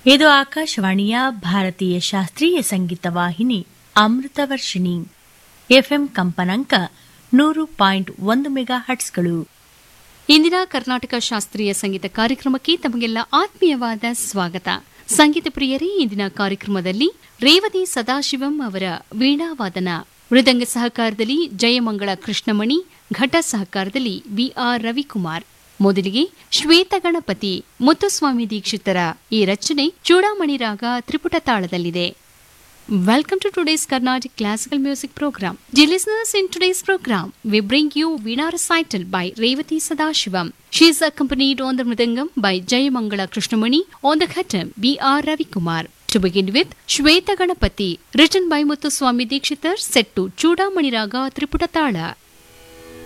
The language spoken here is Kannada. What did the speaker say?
ಇದು ಆಕಾಶವಾಣಿಯ ಭಾರತೀಯ ಶಾಸ್ತ್ರೀಯ ಸಂಗೀತ ವಾಹಿನಿ ಅಮೃತವರ್ಷಿಣಿ ಎಫ್ಎಂ ಕಂಪನಾಂಕ ನೂರು ಪಾಯಿಂಟ್ ಒಂದು ಮೆಗಾ ಹಟ್ಸ್ಗಳು ಇಂದಿನ ಕರ್ನಾಟಕ ಶಾಸ್ತ್ರೀಯ ಸಂಗೀತ ಕಾರ್ಯಕ್ರಮಕ್ಕೆ ತಮಗೆಲ್ಲ ಆತ್ಮೀಯವಾದ ಸ್ವಾಗತ ಸಂಗೀತ ಪ್ರಿಯರೇ ಇಂದಿನ ಕಾರ್ಯಕ್ರಮದಲ್ಲಿ ರೇವತಿ ಸದಾಶಿವಂ ಅವರ ವೀಣಾವಾದನ ಮೃದಂಗ ಸಹಕಾರದಲ್ಲಿ ಜಯಮಂಗಳ ಕೃಷ್ಣಮಣಿ ಘಟ ಸಹಕಾರದಲ್ಲಿ ಬಿಆರ್ ರವಿಕುಮಾರ್ ಮೊದಲಿಗೆ ಶ್ವೇತ ಗಣಪತಿ ಮುತ್ತುಸ್ವಾಮಿ ದೀಕ್ಷಿತರ ಈ ರಚನೆ ಚೂಡಾಮಣಿ ರಾಗ ತ್ರಿಪುಟ ತಾಳದಲ್ಲಿದೆ Welcome to today's Carnatic Classical Music Program. Dear listeners, in today's program, we bring you Veena recital by Revati Sadashivam. She is accompanied on the Mridangam by Jayamangala Krishnamani, on the Khatam B.R. Ravikumar. To begin with, Shweta Ganapati, written by Muthuswami Dikshitar, set to Chudamani Raga Triputatala.